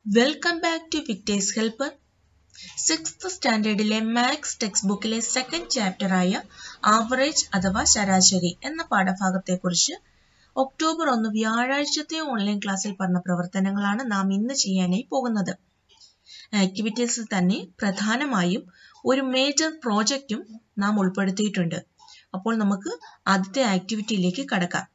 Welcome back to Victers helper sixth സ്റ്റാൻഡേർഡിലെ maths text ബുക്കിലെ second ചാപ്റ്ററായ ആവറേജ് അഥവാ ശരാശരി എന്ന പാഠഭാഗത്തെക്കുറിച്ച് ഒക്ടോബർ ഒന്ന് വ്യാഴാഴ്ചത്തെ ഓൺലൈൻ ക്ലാസ്സിൽ പറഞ്ഞ പ്രവർത്തനങ്ങളാണ് നാം ഇന്ന് ചെയ്യാനായി പോകുന്നത് ആക്ടിവിറ്റീസിൽ തന്നെ പ്രധാനമായും ഒരു മേജർ പ്രോജക്റ്റും നാം ഉൾപ്പെടുത്തിയിട്ടുണ്ട് അപ്പോൾ നമുക്ക് ആദ്യത്തെ ആക്ടിവിറ്റിയിലേക്ക് കടക്കാം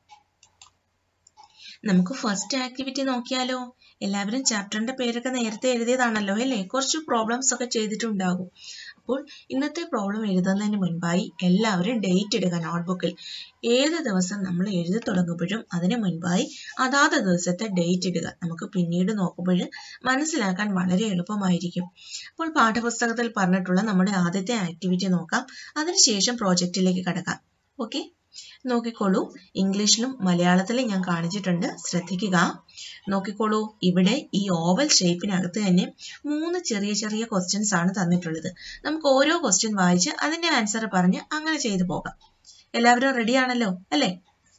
നമുക്ക് ഫസ്റ്റ് ആക്ടിവിറ്റി നോക്കിയാലോ എല്ലാവരും ചാപ്റ്ററിന്റെ പേരൊക്കെ നേരത്തെ എഴുതിയതാണല്ലോ അല്ലേ കുറച്ച് പ്രോബ്ലംസ് ഒക്കെ ചെയ്തിട്ടുണ്ടാകും അപ്പോൾ ഇന്നത്തെ പ്രോബ്ലം എഴുതുന്നതിന് മുൻപായി എല്ലാവരും ഡേറ്റ് ഇടുക നോട്ട്ബുക്കിൽ ഏത് ദിവസം നമ്മൾ എഴുതി തുടങ്ങുമ്പോഴും അതിന് മുൻപായി അതാത് ദിവസത്തെ ഡേറ്റ് ഇടുക നമുക്ക് പിന്നീട് നോക്കുമ്പോൾ മനസ്സിലാക്കാൻ വളരെ എളുപ്പമായിരിക്കും അപ്പോൾ പാഠപുസ്തകത്തിൽ പറഞ്ഞിട്ടുള്ള നമ്മുടെ ആദ്യത്തെ ആക്ടിവിറ്റി നോക്കാം അതിനുശേഷം പ്രോജക്റ്റിലേക്ക് കടക്കാം ഓക്കെ നോക്കിക്കോളൂ ഇംഗ്ലീഷിലും മലയാളത്തിലും ഞാൻ കാണിച്ചിട്ടുണ്ട് ശ്രദ്ധിക്കുക നോക്കിക്കോളൂ ഇവിടെ ഈ ഓവൽ ഷേപ്പിനകത്ത് തന്നെ മൂന്ന് ചെറിയ ചെറിയ ക്വസ്റ്റ്യൻസ് ആണ് തന്നിട്ടുള്ളത് നമുക്ക് ഓരോ ക്വസ്റ്റ്യൻ വായിച്ച് അതിന്റെ ആൻസർ പറഞ്ഞ് അങ്ങനെ ചെയ്തു പോകാം എല്ലാവരും റെഡി ആണല്ലോ അല്ലേ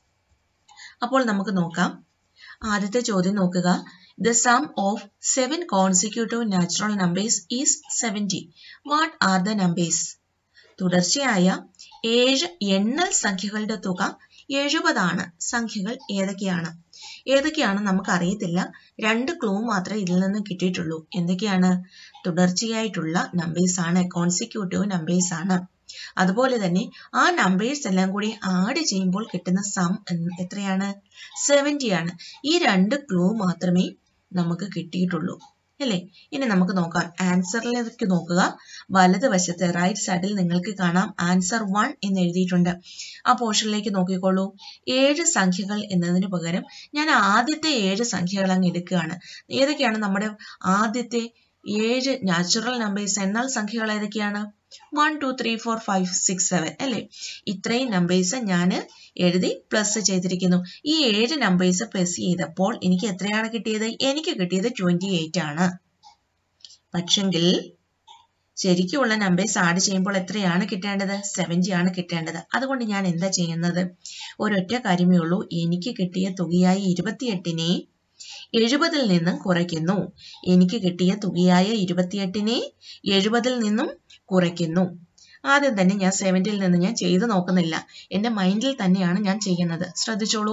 അപ്പോൾ നമുക്ക് നോക്കാം ആദ്യത്തെ ചോദ്യം നോക്കുക the sum of seven consecutive natural numbers is seventy what are the numbers തുടർച്ചയായ ഏഴ് എണ്ണൽ സംഖ്യകളുടെ തുക എഴുപതാണ് സംഖ്യകൾ ഏതൊക്കെയാണ് ഏതൊക്കെയാണ് നമുക്ക് അറിയത്തില്ല രണ്ട് ക്ലൂ മാത്രമേ ഇതിൽ നിന്ന് കിട്ടിയിട്ടുള്ളൂ എന്തൊക്കെയാണ് തുടർച്ചയായിട്ടുള്ള നമ്പേഴ്സ് ആണ് കോൺസിക്യൂട്ടീവ് നമ്പേഴ്സ് ആണ് അതുപോലെ തന്നെ ആ നമ്പേഴ്സ് എല്ലാം കൂടി ആഡ് ചെയ്യുമ്പോൾ കിട്ടുന്ന സം എത്രയാണ് സെവൻറ്റി ആണ് ഈ രണ്ട് ക്ലൂ മാത്രമേ നമുക്ക് കിട്ടിയിട്ടുള്ളൂ അല്ലേ ഇനി നമുക്ക് നോക്കാം ആൻസറിലേക്ക് നോക്കുക വലതുവശത്ത് റൈറ്റ് സൈഡിൽ നിങ്ങൾക്ക് കാണാം ആൻസർ വൺ എന്ന് എഴുതിയിട്ടുണ്ട് ആ പോർഷനിലേക്ക് നോക്കിക്കോളൂ ഏഴ് സംഖ്യകൾ എന്നതിന് പകരം ഞാൻ ആദ്യത്തെ ഏഴ് സംഖ്യകൾ അങ്ങ് എടുക്കുകയാണ് ഏതൊക്കെയാണ് നമ്മുടെ ആദ്യത്തെ ഏഴ് നാച്ചുറൽ നമ്പേഴ്സ് എന്നാൽ സംഖ്യകൾ ഏതൊക്കെയാണ് one two three four five six seven അല്ലേ ഇത്രയും നമ്പേഴ്സ് ഞാൻ എഴുതി പ്ലസ് ചെയ്തിരിക്കുന്നു ഈ ഏഴ് നമ്പേഴ്സ് പ്ലസ് ചെയ്തപ്പോൾ എനിക്ക് എത്രയാണ് കിട്ടിയത് എനിക്ക് കിട്ടിയത് ട്വന്റി എയ്റ്റ് ആണ് പക്ഷെങ്കിൽ ശരിക്കുമുള്ള നമ്പേഴ്സ് ആഡ് ചെയ്യുമ്പോൾ എത്രയാണ് കിട്ടേണ്ടത് സെവൻറ്റി ആണ് കിട്ടേണ്ടത് അതുകൊണ്ട് ഞാൻ എന്താ ചെയ്യുന്നത് ഒരൊറ്റ കാര്യമേ ഉള്ളൂ എനിക്ക് കിട്ടിയ തുകയായ ഇരുപത്തിയെട്ടിനെ എഴുപതിൽ നിന്നും കുറയ്ക്കുന്നു എനിക്ക് കിട്ടിയ തുകയായ ഇരുപത്തിയെട്ടിനെ എഴുപതിൽ നിന്നും കുറയ്ക്കുന്നു ആദ്യം തന്നെ ഞാൻ സെവൻറ്റിൽ നിന്ന് ഞാൻ ചെയ്തു നോക്കുന്നില്ല എന്റെ മൈൻഡിൽ തന്നെയാണ് ഞാൻ ചെയ്യുന്നത് ശ്രദ്ധിച്ചോളൂ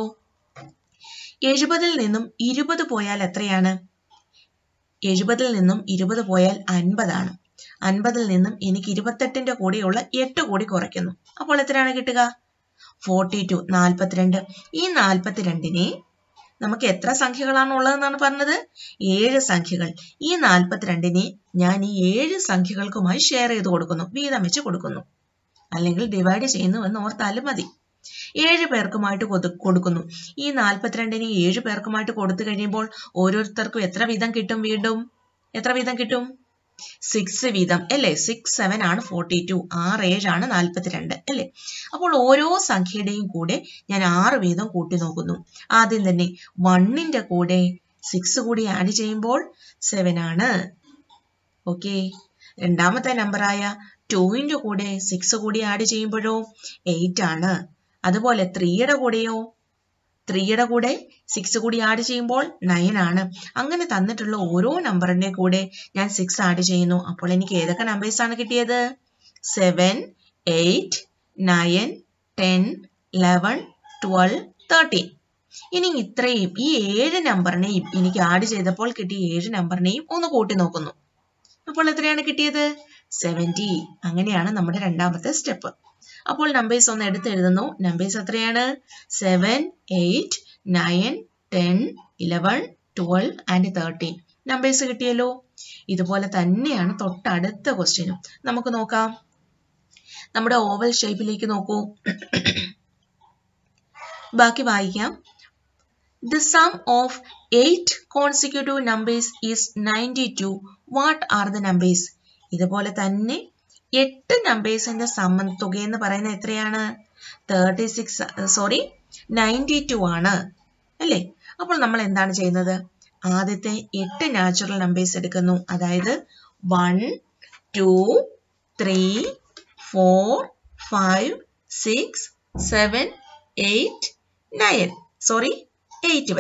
എഴുപതിൽ നിന്നും ഇരുപത് പോയാൽ എത്രയാണ് എഴുപതിൽ നിന്നും ഇരുപത് പോയാൽ അൻപതാണ് അൻപതിൽ നിന്നും എനിക്ക് ഇരുപത്തെട്ടിന്റെ കൂടെയുള്ള എട്ട് കൂടി കുറയ്ക്കുന്നു അപ്പോൾ എത്രയാണ് കിട്ടുക ഫോർട്ടി ടു നാൽപ്പത്തിരണ്ട് ഈ നാൽപ്പത്തിരണ്ടിനെ നമുക്ക് എത്ര സംഖ്യകളാണ് ഉള്ളതെന്നാണ് പറഞ്ഞത് ഏഴ് സംഖ്യകൾ ഈ നാൽപ്പത്തിരണ്ടിനെ ഞാൻ ഈ ഏഴ് സംഖ്യകൾക്കുമായി ഷെയർ ചെയ്ത് കൊടുക്കുന്നു വീതം വെച്ച് കൊടുക്കുന്നു അല്ലെങ്കിൽ ഡിവൈഡ് ചെയ്യുന്നു എന്ന് ഓർത്താലും മതി ഏഴ് പേർക്കുമായിട്ട് കൊടുക്കുന്നു ഈ നാൽപ്പത്തിരണ്ടിനെ ഏഴ് പേർക്കുമായിട്ട് കൊടുത്തു കഴിയുമ്പോൾ ഓരോരുത്തർക്കും എത്ര വീതം കിട്ടും വീണ്ടും എത്ര വീതം കിട്ടും സിക്സ് വീതം അല്ലേ സിക്സ് സെവൻ ആണ് ഫോർട്ടി ടു ആറ് ഏഴാണ് നാൽപ്പത്തിരണ്ട് അല്ലേ അപ്പോൾ ഓരോ സംഖ്യയുടെയും കൂടെ ഞാൻ ആറ് വീതം കൂട്ടി നോക്കുന്നു ആദ്യം തന്നെ വണ്ണിന്റെ കൂടെ സിക്സ് കൂടി ആഡ് ചെയ്യുമ്പോൾ സെവൻ ആണ് ഓക്കെ രണ്ടാമത്തെ നമ്പറായ ടുവിന്റെ കൂടെ സിക്സ് കൂടി ആഡ് ചെയ്യുമ്പോഴോ എയ്റ്റ് ആണ് അതുപോലെ ത്രീയുടെ കൂടെയോ ത്രീയുടെ കൂടെ സിക്സ് കൂടി ആഡ് ചെയ്യുമ്പോൾ നയൻ ആണ് അങ്ങനെ തന്നിട്ടുള്ള ഓരോ നമ്പറിന്റെ കൂടെ ഞാൻ സിക്സ് ആഡ് ചെയ്യുന്നു അപ്പോൾ എനിക്ക് ഏതൊക്കെ നമ്പേഴ്സ് ആണ് കിട്ടിയത് seven eight nine ten eleven twelve thirteen ഇനി ഇത്രയും ഈ ഏഴ് നമ്പറിനെയും എനിക്ക് ആഡ് ചെയ്തപ്പോൾ കിട്ടിയ ഏഴ് നമ്പറിനെയും ഒന്ന് കൂട്ടി നോക്കുന്നു അപ്പോൾ എത്രയാണ് കിട്ടിയത് സെവൻറ്റി അങ്ങനെയാണ് നമ്മുടെ രണ്ടാമത്തെ സ്റ്റെപ്പ് അപ്പോൾ നമ്പേഴ്സ് ഒന്ന് എടുത്ത് എഴുതുന്നു നമ്പേഴ്സ് എത്രയാണ് seven eight nine ten eleven twelve and thirteen numbers കിട്ടിയല്ലോ ഇതുപോലെ തന്നെയാണ് തൊട്ടടുത്ത ക്വസ്റ്റ്യനും നമുക്ക് നോക്കാം നമ്മുടെ ഓവൽ ഷേപ്പിലേക്ക് നോക്കൂ ബാക്കി വായിക്കാം The sum of eight consecutive numbers is 92. What are the numbers? ഇതുപോലെ തന്നെ എട്ട് നമ്പേഴ്സിന്റെ സമം തുക എന്ന് പറയുന്നത് എത്രയാണ് thirty six sorry ninety two ആണ് അല്ലേ അപ്പോൾ നമ്മൾ എന്താണ് ചെയ്യുന്നത് ആദ്യത്തെ എട്ട് നാച്ചുറൽ നമ്പേഴ്സ് എടുക്കുന്നു അതായത് one two three four five six seven eight nine sorry eight വരെ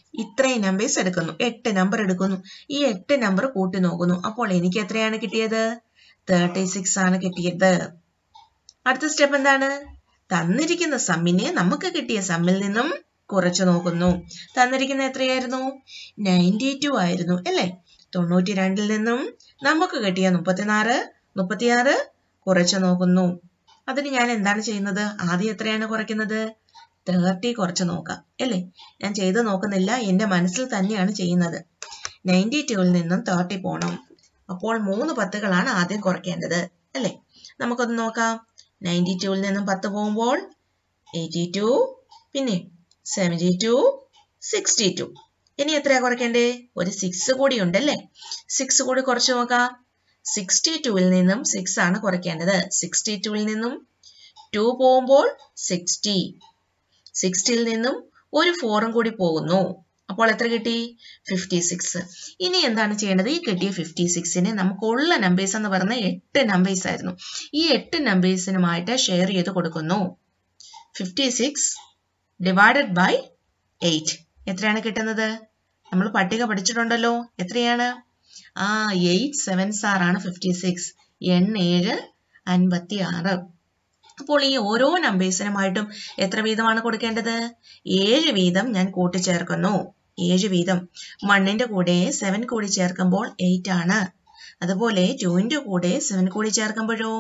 ഇത്രയും നമ്പേഴ്സ് എടുക്കുന്നു എട്ട് നമ്പർ എടുക്കുന്നു ഈ എട്ട് നമ്പർ കൂട്ടി നോക്കുന്നു അപ്പോൾ എനിക്ക് എത്രയാണ് കിട്ടിയത് തേർട്ടി സിക്സ് ആണ് കിട്ടിയത് അടുത്ത സ്റ്റെപ്പ് എന്താണ് തന്നിരിക്കുന്ന സമ്മിനെ നമുക്ക് കിട്ടിയ സമ്മിൽ നിന്നും കുറച്ചു നോക്കുന്നു തന്നിരിക്കുന്ന എത്രയായിരുന്നു നയൻറ്റി ടു ആയിരുന്നു അല്ലേ തൊണ്ണൂറ്റി രണ്ടിൽ നിന്നും നമുക്ക് കിട്ടിയ മുപ്പത്തിനാറ് മുപ്പത്തിയാറ് കുറച്ചു നോക്കുന്നു അതിന് ഞാൻ എന്താണ് ചെയ്യുന്നത് ആദ്യം എത്രയാണ് കുറയ്ക്കുന്നത് തേർട്ടി കുറച്ച് നോക്കാം അല്ലേ ഞാൻ ചെയ്ത് നോക്കുന്നില്ല എൻ്റെ മനസ്സിൽ തന്നെയാണ് ചെയ്യുന്നത് നയൻറ്റി ടുവിൽ നിന്നും തേർട്ടി പോകണം അപ്പോൾ മൂന്ന് പത്തുകളാണ് ആദ്യം കുറയ്ക്കേണ്ടത് അല്ലേ നമുക്കൊന്ന് നോക്കാം നയൻറ്റി ടുവിൽ നിന്നും പത്ത് പോകുമ്പോൾ എയ്റ്റി ടു പിന്നെ സെവൻറ്റി ടു സിക്സ്റ്റി ടു ഇനി എത്രയാ കുറയ്ക്കേണ്ടേ ഒരു സിക്സ് കൂടി ഉണ്ടല്ലേ സിക്സ് കൂടി കുറച്ച് നോക്കാം സിക്സ്റ്റി ടുവിൽ നിന്നും സിക്സ് ആണ് കുറയ്ക്കേണ്ടത് സിക്സ്റ്റി ടുവിൽ നിന്നും ടു പോകുമ്പോൾ സിക്സ്റ്റി സിക്സ്റ്റിയിൽ നിന്നും ഒരു ഫോറും കൂടി പോകുന്നു അപ്പോൾ എത്ര കിട്ടി ഫിഫ്റ്റി സിക്സ് ഇനി എന്താണ് ചെയ്യേണ്ടത് ഈ കിട്ടിയ ഫിഫ്റ്റി സിക്സിനെ നമുക്കുള്ള നമ്പേഴ്സ് എന്ന് പറഞ്ഞ എട്ട് നമ്പേഴ്സ് ആയിരുന്നു ഈ എട്ട് നമ്പേഴ്സിനുമായിട്ട് ഷെയർ ചെയ്ത് കൊടുക്കുന്നു fifty six divided by eight എത്രയാണ് കിട്ടുന്നത് നമ്മൾ പട്ടിക പഠിച്ചിട്ടുണ്ടല്ലോ എത്രയാണ് ആ എയ്റ്റ് സെവൻസ് ആറാണ് ഫിഫ്റ്റി സിക്സ് എണ്ണേഴ് അൻപത്തി ആറ് അപ്പോൾ ഈ ഓരോ നമ്പേഴ്സിനുമായിട്ടും എത്ര വീതമാണ് കൊടുക്കേണ്ടത് ഏഴ് വീതം ഞാൻ കൂട്ടിച്ചേർക്കുന്നു ഏഴ് വീതം വണ്ണിന്റെ കൂടെ സെവൻ കൂടി ചേർക്കുമ്പോൾ എയ്റ്റ് ആണ് അതുപോലെ ടുവിന്റെ കൂടെ സെവൻ കൂടി ചേർക്കുമ്പോഴോ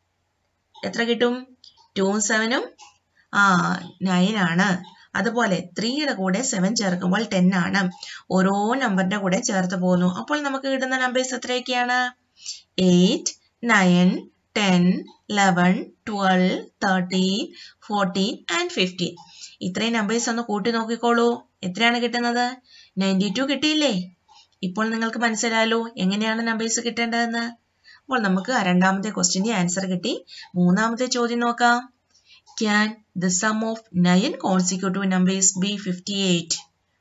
എത്ര കിട്ടും ടൂവും സെവനും ആ നയൻ ആണ് അതുപോലെ ത്രീയുടെ കൂടെ സെവൻ ചേർക്കുമ്പോൾ ടെൻ ആണ് ഓരോ നമ്പറിന്റെ കൂടെ ചേർത്ത് പോകുന്നു അപ്പോൾ നമുക്ക് കിട്ടുന്ന നമ്പേഴ്സ് എത്രയൊക്കെയാണ് eight nine ten eleven twelve thirteen fourteen and fifteen ഇത്രയും നമ്പേഴ്സ് ഒന്ന് കൂട്ടി നോക്കിക്കോളൂ എത്രയാണ് കിട്ടുന്നത് നയൻറ്റി ടു കിട്ടിയില്ലേ ഇപ്പോൾ നിങ്ങൾക്ക് മനസ്സിലായല്ലോ എങ്ങനെയാണ് നമ്പേഴ്സ് കിട്ടേണ്ടതെന്ന് അപ്പോൾ നമുക്ക് രണ്ടാമത്തെ ക്വസ്റ്റ്യന്റെ ആൻസർ കിട്ടി മൂന്നാമത്തെ ചോദ്യം നോക്കാം can the sum of nine consecutive numbers be fifty eight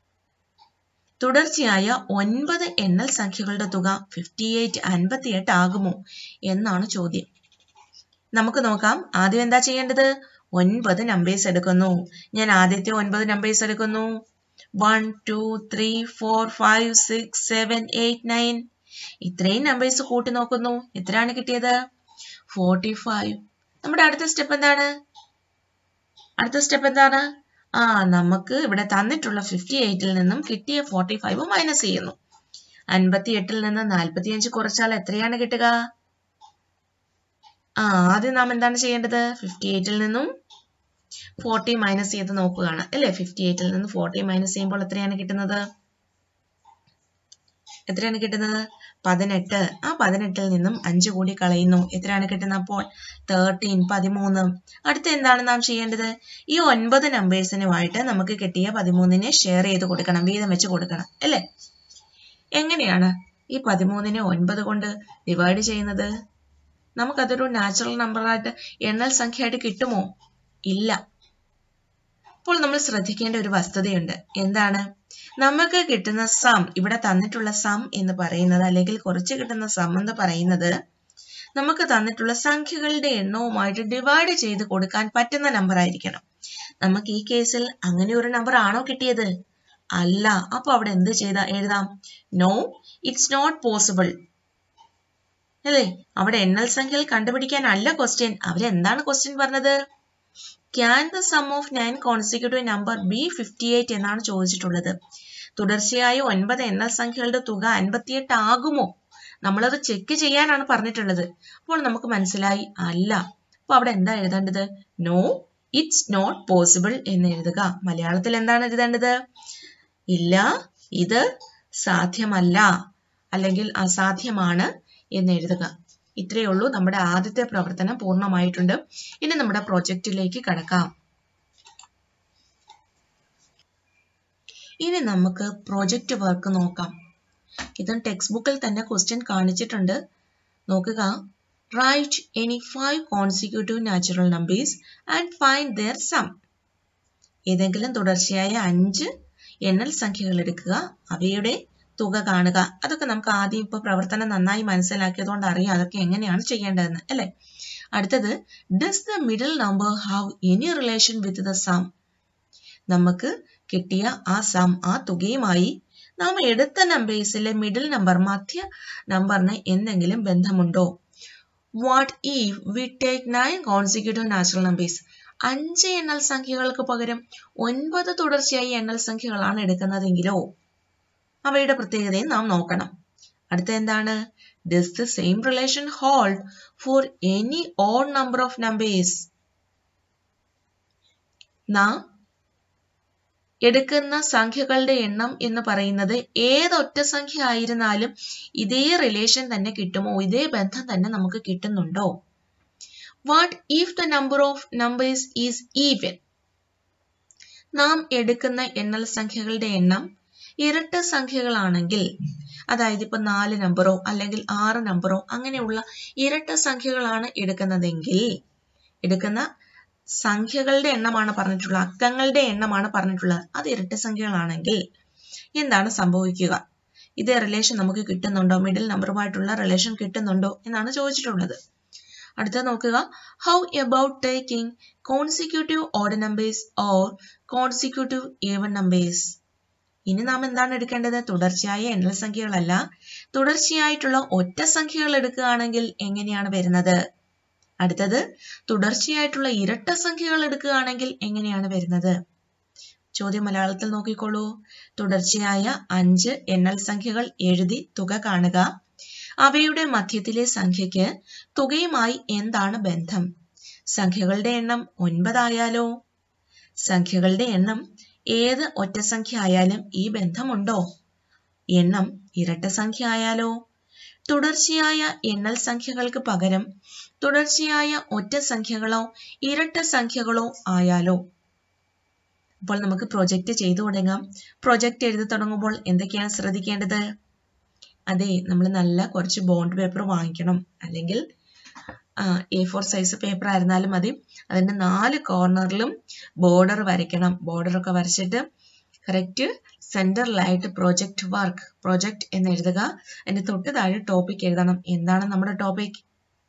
തുടർച്ചയായ ഒൻപത് എണ്ണൽ സംഖ്യകളുടെ തുക ഫിഫ്റ്റി എയ്റ്റ് അൻപത്തി എട്ട് ആകുമോ എന്നാണ് ചോദ്യം നമുക്ക് നോക്കാം ആദ്യം എന്താ ചെയ്യേണ്ടത് ഒൻപത് നമ്പേഴ്സ് എടുക്കുന്നു ഞാൻ ആദ്യത്തെ ഒൻപത് നമ്പേഴ്സ് എടുക്കുന്നു one two three four five six seven eight nine ഇത്രയും നമ്പേഴ്സ് കൂട്ടി നോക്കുന്നു എത്രയാണ് കിട്ടിയത് ഫോർട്ടി ഫൈവ് നമ്മുടെ അടുത്ത സ്റ്റെപ്പ് എന്താണ് അടുത്ത സ്റ്റെപ്പ് എന്താണ് ആ നമുക്ക് ഇവിടെ തന്നിട്ടുള്ള ഫിഫ്റ്റി എയ്റ്റിൽ നിന്നും കിട്ടിയ ഫോർട്ടി ഫൈവ് മൈനസ് ചെയ്യുന്നു അൻപത്തി എട്ടിൽ നിന്ന് നാൽപ്പത്തി അഞ്ച് കുറച്ചാൽ എത്രയാണ് കിട്ടുക ആ ആദ്യം നാം എന്താണ് ചെയ്യേണ്ടത് ഫിഫ്റ്റി എയ്റ്റിൽ നിന്നും ഫോർട്ടി മൈനസ് ചെയ്ത് നോക്കുകയാണ് അല്ലേ ഫിഫ്റ്റി എയ്റ്റിൽ നിന്ന് ഫോർട്ടി മൈനസ് ചെയ്യുമ്പോൾ എത്രയാണ് കിട്ടുന്നത് എത്രയാണ് കിട്ടുന്നത് പതിനെട്ട് ആ പതിനെട്ടിൽ നിന്നും അഞ്ച് കൂടി കളയുന്നു എത്രയാണ് കിട്ടുന്നത് അപ്പോൾ തേർട്ടീൻ പതിമൂന്ന് അടുത്ത എന്താണ് നാം ചെയ്യേണ്ടത് ഈ ഒൻപത് നമ്പേഴ്സിനുമായിട്ട് നമുക്ക് കിട്ടിയ പതിമൂന്നിനെ ഷെയർ ചെയ്ത് കൊടുക്കണം വീതം വെച്ച് കൊടുക്കണം അല്ലേ എങ്ങനെയാണ് ഈ പതിമൂന്നിനെ ഒൻപത് കൊണ്ട് ഡിവൈഡ് ചെയ്യുന്നത് നമുക്കതൊരു നാച്ചുറൽ നമ്പറായിട്ട് എണ്ണൽ സംഖ്യയായിട്ട് കിട്ടുമോ ഇല്ല അപ്പോൾ നമ്മൾ ശ്രദ്ധിക്കേണ്ട ഒരു വസ്തുതയുണ്ട് എന്താണ് നമുക്ക് കിട്ടുന്ന സം ഇവിടെ തന്നിട്ടുള്ള സം എന്ന് പറയുന്നത് അല്ലെങ്കിൽ കുറച്ച് കിട്ടുന്ന സം എന്ന് പറയുന്നത് നമുക്ക് തന്നിട്ടുള്ള സംഖ്യകളുടെ എണ്ണവുമായിട്ട് ഡിവൈഡ് ചെയ്ത് കൊടുക്കാൻ പറ്റുന്ന നമ്പർ ആയിരിക്കണം നമുക്ക് ഈ കേസിൽ അങ്ങനെ ഒരു നമ്പർ ആണോ കിട്ടിയത് അല്ല അപ്പൊ അവിടെ എന്ത് ചെയ്ത എഴുതാം നോ ഇറ്റ്സ് നോട്ട് പോസിബിൾ അല്ലേ അവിടെ എണ്ണൽ സംഖ്യകൾ കണ്ടുപിടിക്കാൻ അല്ല ക്വസ്റ്റ്യൻ അവരെന്താണ് ക്വസ്റ്റ്യൻ പറഞ്ഞത് can the sum of nine consecutive number be fifty eight എന്നാണ് ചോദിച്ചിട്ടുള്ളത് തുടർച്ചയായ ഒൻപത് എണ്ണൽ സംഖ്യകളുടെ തുക അൻപത്തിയെട്ട് ആകുമോ നമ്മളത് ചെക്ക് ചെയ്യാനാണ് പറഞ്ഞിട്ടുള്ളത് അപ്പോൾ നമുക്ക് മനസ്സിലായി അല്ല അപ്പൊ അവിടെ എന്താ എഴുതേണ്ടത് നോ ഇറ്റ്സ് നോട്ട് പോസിബിൾ എന്ന് എഴുതുക മലയാളത്തിൽ എന്താണ് എഴുതേണ്ടത് ഇല്ല ഇത് സാധ്യമല്ല അല്ലെങ്കിൽ അസാധ്യമാണ് എന്ന് എഴുതുക ഇത്രയേ ഉള്ളൂ നമ്മുടെ ആദ്യത്തെ പ്രവർത്തനം പൂർണ്ണമായിട്ടുണ്ട് ഇനി നമ്മുടെ പ്രൊജക്റ്റിലേക്ക് കടക്കാം ഇനി നമുക്ക് പ്രൊജക്റ്റ് വർക്ക് നോക്കാം ഇതും ടെക്സ്റ്റ് ബുക്കിൽ തന്നെ ക്വസ്റ്റ്യൻ കാണിച്ചിട്ടുണ്ട് നോക്കുക write any five consecutive natural numbers and find their sum ഏതെങ്കിലും തുടർച്ചയായ അഞ്ച് എണ്ണൽ സംഖ്യകൾ എടുക്കുക അവയുടെ തുക കാണുക അതൊക്കെ നമുക്ക് ആദ്യം ഇപ്പൊ പ്രവർത്തനം നന്നായി മനസ്സിലാക്കിയതുകൊണ്ട് അറിയാം അതൊക്കെ എങ്ങനെയാണ് ചെയ്യേണ്ടതെന്ന് അല്ലെ അടുത്തത് does the middle number have any relation with the sum നമുക്ക് കിട്ടിയ ആ സം ആ തുകയുമായി നാം എടുത്ത നമ്പേഴ്സിലെ മിഡിൽ നമ്പർ മധ്യ നമ്പറിന് എന്തെങ്കിലും ബന്ധമുണ്ടോ what if we take nine consecutive natural numbers അഞ്ച് എണ്ണൽ സംഖ്യകൾക്ക് പകരം ഒൻപത് തുടർച്ചയായി എണ്ണൽ സംഖ്യകളാണ് എടുക്കുന്നതെങ്കിലോ അവയുടെ പ്രത്യേകതയും നാം നോക്കണം അടുത്ത എന്താണ് this the same relation hold for any odd number of numbers നാം എടുക്കുന്ന സംഖ്യകളുടെ എണ്ണം എന്ന് പറയുന്നത് ഏതൊറ്റ സംഖ്യ ആയിരുന്നാലും ഇതേ റിലേഷൻ തന്നെ കിട്ടുമോ ഇതേ ബന്ധം തന്നെ നമുക്ക് കിട്ടുന്നുണ്ടോ what if the number of numbers is even നാം എടുക്കുന്ന എണ്ണൽ സംഖ്യകളുടെ എണ്ണം ഇരട്ട സംഖ്യകളാണെങ്കിൽ അതായത് ഇപ്പൊ നാല് നമ്പറോ അല്ലെങ്കിൽ ആറ് നമ്പറോ അങ്ങനെയുള്ള ഇരട്ട സംഖ്യകളാണ് എടുക്കുന്നതെങ്കിൽ എടുക്കുന്ന സംഖ്യകളുടെ എണ്ണമാണ് പറഞ്ഞിട്ടുള്ളത് അക്കങ്ങളുടെ എണ്ണമാണ് പറഞ്ഞിട്ടുള്ളത് അത് ഇരട്ട സംഖ്യകളാണെങ്കിൽ എന്താണ് സംഭവിക്കുക ഇതേ റിലേഷൻ നമുക്ക് കിട്ടുന്നുണ്ടോ മിഡിൽ നമ്പറുമായിട്ടുള്ള റിലേഷൻ കിട്ടുന്നുണ്ടോ എന്നാണ് ചോദിച്ചിട്ടുള്ളത് അടുത്ത നോക്കുക how about taking consecutive odd numbers or consecutive even numbers ഇനി നാം എന്താണ് എടുക്കേണ്ടത് തുടർച്ചയായ എണ്ണൽ സംഖ്യകളല്ല തുടർച്ചയായിട്ടുള്ള ഒറ്റ സംഖ്യകൾ എടുക്കുകയാണെങ്കിൽ എങ്ങനെയാണ് വരുന്നത് അടുത്തത് തുടർച്ചയായിട്ടുള്ള ഇരട്ട സംഖ്യകൾ എടുക്കുകയാണെങ്കിൽ എങ്ങനെയാണ് വരുന്നത് ചോദ്യം മലയാളത്തിൽ നോക്കിക്കോളൂ തുടർച്ചയായ അഞ്ച് എണ്ണൽ സംഖ്യകൾ എഴുതി തുക കാണുക അവയുടെ മധ്യത്തിലെ സംഖ്യയ്ക്ക് തുകയുമായി എന്താണ് ബന്ധം സംഖ്യകളുടെ എണ്ണം ഒൻപതായാലോ സംഖ്യകളുടെ എണ്ണം ഏത് ഒറ്റ സംഖ്യ ആയാലും ഈ ബന്ധമുണ്ടോ എണ്ണം ഇരട്ട സംഖ്യ ആയാലോ തുടർച്ചയായ എണ്ണൽ സംഖ്യകൾക്ക് പകരം തുടർച്ചയായ ഒറ്റ സംഖ്യകളോ ഇരട്ട സംഖ്യകളോ ആയാലോ അപ്പോൾ നമുക്ക് പ്രൊജക്റ്റ് ചെയ്തു തുടങ്ങാം പ്രൊജക്റ്റ് എഴുതി തുടങ്ങുമ്പോൾ എന്തൊക്കെയാണ് ശ്രദ്ധിക്കേണ്ടത് അതെ നമ്മൾ നല്ല കുറച്ച് ബോണ്ട് പേപ്പർ വാങ്ങിക്കണം അല്ലെങ്കിൽ എ ഫോർ സൈസ് പേപ്പർ ആയിരുന്നാലും മതി അതിന്റെ നാല് കോർണറിലും ബോർഡർ വരയ്ക്കണം ബോർഡർ ഒക്കെ വരച്ചിട്ട് കറക്റ്റ് സെന്ററിലായിട്ട് പ്രൊജക്ട് വർക്ക് പ്രൊജക്ട് എന്ന് എഴുതുക അതിന്റെ തൊട്ട് താഴെ ടോപ്പിക് എഴുതണം എന്താണ് നമ്മുടെ topic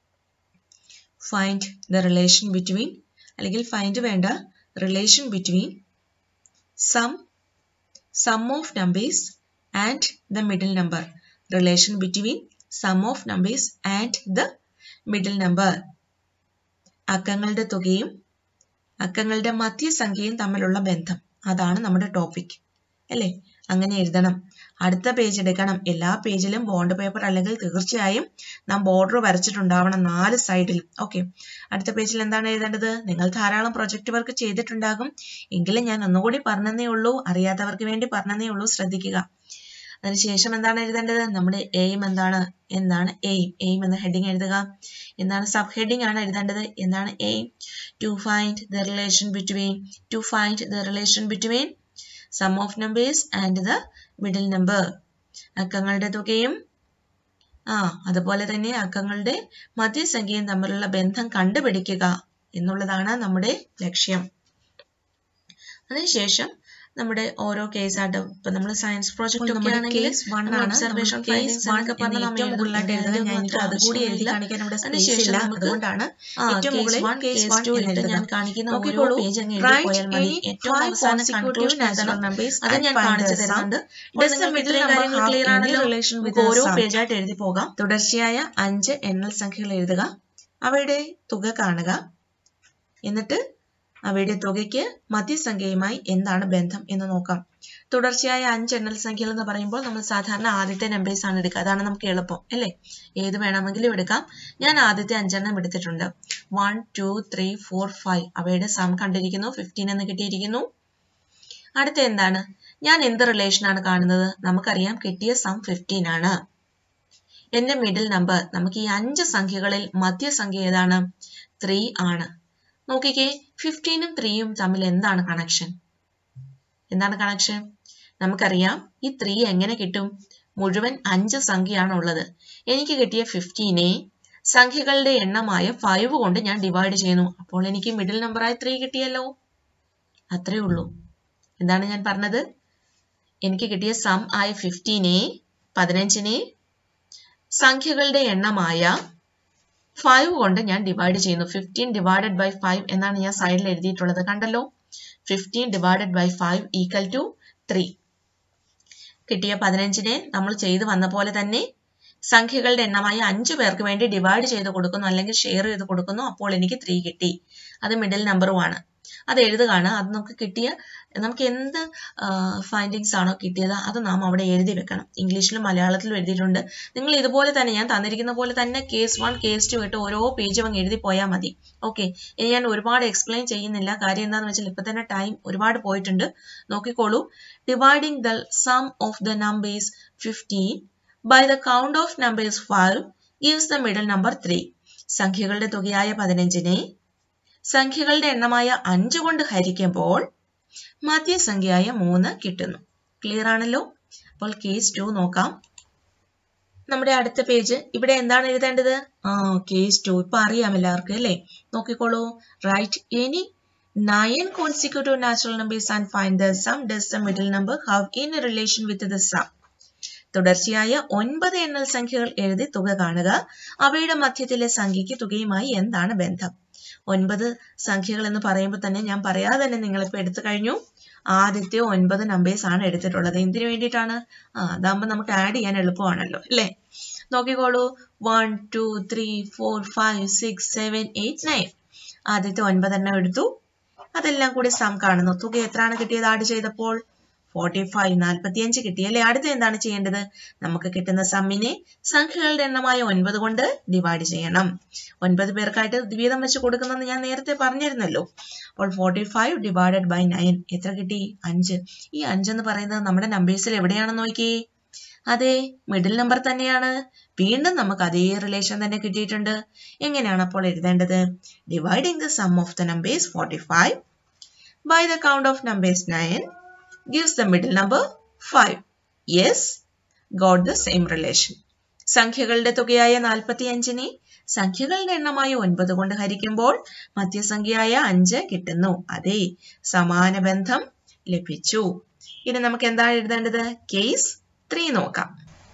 find the relation between അല്ലെങ്കിൽ ഫൈൻഡ് വേണ്ട relation between sum sum of numbers and the middle number relation between sum of numbers and the middle number അക്കങ്ങളുടെ തുകയും അക്കങ്ങളുടെ മധ്യസംഖ്യയും തമ്മിലുള്ള ബന്ധം അതാണ് നമ്മുടെ ടോപ്പിക് അല്ലേ അങ്ങനെ എഴുതണം അടുത്ത പേജ് എടുക്കണം എല്ലാ പേജിലും ബോണ്ട് പേപ്പർ അല്ലെങ്കിൽ തീർച്ചയായും നാം ബോർഡർ വരച്ചിട്ടുണ്ടാവണം നാല് സൈഡിലും ഓക്കെ അടുത്ത പേജിൽ എന്താണ് എഴുതേണ്ടത് നിങ്ങൾ ധാരാളം പ്രൊജക്ട് വർക്ക് ചെയ്തിട്ടുണ്ടാകും എങ്കിലും ഞാൻ ഒന്നുകൂടി പറഞ്ഞതേ ഉള്ളൂ അറിയാത്തവർക്ക് വേണ്ടി പറഞ്ഞതേ ഉള്ളൂ ശ്രദ്ധിക്കുക അതിനുശേഷം എന്താണ് എഴുതേണ്ടത് നമ്മുടെ എയിം എന്താണ് എന്താണ് എയിം എയിം എന്ന ഹെഡിങ് എഴുതുക എന്താണ് സബ് ഹെഡിങ് ആണ് എഴുതേണ്ടത് എന്താണ് aim to find the relation between to find the relation between sum of numbers and the middle number അക്കങ്ങളുടെ തുകയും ആ അതുപോലെ തന്നെ അക്കങ്ങളുടെ മധ്യസംഖ്യയും തമ്മിലുള്ള ബന്ധം കണ്ടുപിടിക്കുക എന്നുള്ളതാണ് നമ്മുടെ ലക്ഷ്യം അതിനുശേഷം നമ്മുടെ ഓരോ കേസായിട്ട് ഇപ്പൊ നമ്മൾ സയൻസ് പ്രോജക്റ്റ് ഒക്കെ ആണെങ്കിൽ ഒബ്സർവേഷൻ ഫൈൻഡിങ്സ് എന്നൊക്കെ പറഞ്ഞ് നമ്മൾ മുകളിലായിട്ട് എഴുതുക ഞാൻ എനിക്ക് അതുകൂടി എഴുതി കാണിക്കാൻ ഇവിടെ സ്പേസ് ഇല്ല അതുകൊണ്ടാണ് ഏറ്റവും മുകളിൽ കേസ് വൺ എന്നിട്ട് ഞാൻ കാണിക്കുന്ന ഓരോ പേജ് അങ്ങ് എഴുതി പോയാൽ മതി ഏറ്റവും അവസാനം കൺക്ലൂഷൻ എഴുതണം അത് ഞാൻ കാണിച്ചു തരുന്നുണ്ട് ഇത്രയും കാര്യങ്ങൾ ക്ലിയർ ആണല്ലോ ഓരോ പേജായിട്ട് എഴുതി പോകാം തുടർച്ചയായ അഞ്ച് എണ്ണൽ സംഖ്യകൾ എഴുതുക അവയുടെ തുക കാണുക എന്നിട്ട് അവയുടെ തുകയ്ക്ക് മധ്യസംഖ്യയുമായി എന്താണ് ബന്ധം എന്ന് നോക്കാം തുടർച്ചയായ അഞ്ച് എണ്ണൽ സംഖ്യകൾ എന്ന് പറയുമ്പോൾ നമ്മൾ സാധാരണ ആദ്യത്തെ നമ്പേഴ്സ് ആണ് എടുക്കുക അതാണ് നമുക്ക് എളുപ്പം അല്ലേ ഏത് വേണമെങ്കിലും എടുക്കാം ഞാൻ ആദ്യത്തെ അഞ്ചെണ്ണം എടുത്തിട്ടുണ്ട് one two three four five അവയുടെ സം കണ്ടിരിക്കുന്നു ഫിഫ്റ്റീൻ എന്ന് കിട്ടിയിരിക്കുന്നു അടുത്ത എന്താണ് ഞാൻ എന്ത് റിലേഷൻ ആണ് കാണുന്നത് നമുക്കറിയാം കിട്ടിയ സം ഫിഫ്റ്റീൻ ആണ് എന്റെ മിഡിൽ നമ്പർ നമുക്ക് ഈ അഞ്ച് സംഖ്യകളിൽ മധ്യസംഖ്യ ഏതാണ് ത്രീ ആണ് നോക്കിക്കേ ഫിഫ്റ്റീനും ത്രീയും തമ്മിൽ എന്താണ് കണക്ഷൻ എന്താണ് കണക്ഷൻ നമുക്കറിയാം ഈ ത്രീ എങ്ങനെ കിട്ടും മുഴുവൻ അഞ്ച് സംഖ്യയാണ് ഉള്ളത് എനിക്ക് കിട്ടിയ ഫിഫ്റ്റീനെ സംഖ്യകളുടെ എണ്ണമായ ഫൈവ് കൊണ്ട് ഞാൻ ഡിവൈഡ് ചെയ്യുന്നു അപ്പോൾ എനിക്ക് മിഡിൽ നമ്പറായി ത്രീ കിട്ടിയല്ലോ അത്രേ ഉള്ളൂ എന്താണ് ഞാൻ പറഞ്ഞത് എനിക്ക് കിട്ടിയ സം ആയ ഫിഫ്റ്റീനെ പതിനഞ്ചിനെ സംഖ്യകളുടെ എണ്ണമായ ഫൈവ് കൊണ്ട് ഞാൻ ഡിവൈഡ് ചെയ്യുന്നു ഫിഫ്റ്റീൻ ഡിവൈഡഡ് ബൈ ഫൈവ് എന്നാണ് ഞാൻ സൈഡിൽ എഴുതിയിട്ടുള്ളത് കണ്ടല്ലോ fifteen divided by five equal to three കിട്ടിയ പതിനഞ്ചിനെ നമ്മൾ ചെയ്തു വന്ന പോലെ തന്നെ സംഖ്യകളുടെ എണ്ണമായി അഞ്ചു പേർക്ക് വേണ്ടി ഡിവൈഡ് ചെയ്ത് കൊടുക്കുന്നു അല്ലെങ്കിൽ ഷെയർ ചെയ്ത് കൊടുക്കുന്നു അപ്പോൾ എനിക്ക് ത്രീ കിട്ടി അത് മിഡിൽ നമ്പറുമാണ് അത് എഴുതുകയാണ് അത് നമുക്ക് കിട്ടിയ നമുക്ക് എന്ത് ഫൈൻഡിങ്സ് ആണോ കിട്ടിയത് അത് നാം അവിടെ എഴുതി വെക്കണം ഇംഗ്ലീഷിലും മലയാളത്തിലും എഴുതിയിട്ടുണ്ട് നിങ്ങൾ ഇതുപോലെ തന്നെ ഞാൻ തന്നിരിക്കുന്ന പോലെ തന്നെ കേസ് വൺ കേസ് ടു ആയിട്ട് ഓരോ പേജും അങ്ങ് എഴുതി പോയാൽ മതി ഓക്കെ ഇനി ഞാൻ ഒരുപാട് എക്സ്പ്ലെയിൻ ചെയ്യുന്നില്ല കാര്യം എന്താണെന്ന് വെച്ചാൽ ഇപ്പൊ തന്നെ ടൈം ഒരുപാട് പോയിട്ടുണ്ട് നോക്കിക്കോളൂ dividing the sum of the numbers fifteen by the count of numbers five gives the middle number three സംഖ്യകളുടെ തുകയായ പതിനഞ്ചിനെ സംഖ്യകളുടെ എണ്ണമായ അഞ്ച് കൊണ്ട് ഹരിക്കുമ്പോൾ മധ്യസംഖ്യയായ മൂന്ന് കിട്ടുന്നു ക്ലിയർ ആണല്ലോ അപ്പോൾ കേസ് ടു നോക്കാം നമ്മുടെ അടുത്ത പേജ് ഇവിടെ എന്താണ് എഴുതേണ്ടത് ആ കേസ് ടു ഇപ്പൊ അറിയാം എല്ലാവർക്കും അല്ലേ നോക്കിക്കോളൂ write any nine consecutive natural numbers and find the sum does the middle number have in relation with the sum തുടർച്ചയായ ഒൻപത് എണ്ണൽ സംഖ്യകൾ എഴുതി തുക കാണുക അവയുടെ മധ്യത്തിലെ സംഖ്യയ്ക്ക് തുകയുമായി എന്താണ് ബന്ധം ഒൻപത് സംഖ്യകൾ എന്ന് പറയുമ്പോൾ തന്നെ ഞാൻ പറയാതെ തന്നെ നിങ്ങളിപ്പോൾ എടുത്തു കഴിഞ്ഞു ആദ്യത്തെ ഒൻപത് നമ്പേഴ്സ് ആണ് എടുത്തിട്ടുള്ളത് എന്തിനു വേണ്ടിയിട്ടാണ് ആ അതാകുമ്പോൾ നമുക്ക് ആഡ് ചെയ്യാൻ എളുപ്പമാണല്ലോ അല്ലേ നോക്കിക്കോളൂ one two three four five six seven eight nine ആദ്യത്തെ ഒൻപതെണ്ണം എടുത്തു അതെല്ലാം കൂടി സം കാണുന്നു തുക എത്രയാണ് കിട്ടിയത് ആഡ് ചെയ്തപ്പോൾ ഫോർട്ടി ഫൈവ് നാൽപ്പത്തിയഞ്ച് കിട്ടി അല്ലേ അടുത്ത എന്താണ് ചെയ്യേണ്ടത് നമുക്ക് കിട്ടുന്ന സമ്മിനെ സംഖ്യകളുടെ എണ്ണമായ ഒൻപത് കൊണ്ട് ഡിവൈഡ് ചെയ്യണം ഒൻപത് പേർക്കായിട്ട് വീതം വെച്ച് കൊടുക്കുന്നെന്ന് ഞാൻ നേരത്തെ പറഞ്ഞിരുന്നല്ലോ അപ്പോൾ forty five divided by nine എത്ര കിട്ടി അഞ്ച് ഈ അഞ്ചെന്ന് പറയുന്നത് നമ്മുടെ നമ്പേഴ്സിൽ എവിടെയാണെന്ന് നോക്കിയേ അതെ മിഡിൽ നമ്പർ തന്നെയാണ് വീണ്ടും നമുക്ക് അതേ റിലേഷൻ തന്നെ കിട്ടിയിട്ടുണ്ട് എങ്ങനെയാണ് അപ്പോൾ എഴുതേണ്ടത് dividing the sum of the numbers forty five by the count of numbers nine gives the middle number 5. Yes, got the same relation. സംഖ്യകളുടെ തുകയായ നാൽപ്പത്തി അഞ്ചിനെ സംഖ്യകളുടെ എണ്ണമായ ഒൻപത് കൊണ്ട് ഹരിക്കുമ്പോൾ മധ്യസംഖ്യയായ അഞ്ച് കിട്ടുന്നു അതെ സമാന ബന്ധം ലഭിച്ചു ഇനി നമുക്ക് എന്താണ് എഴുതേണ്ടത് കേസ് ത്രീ നോക്കാം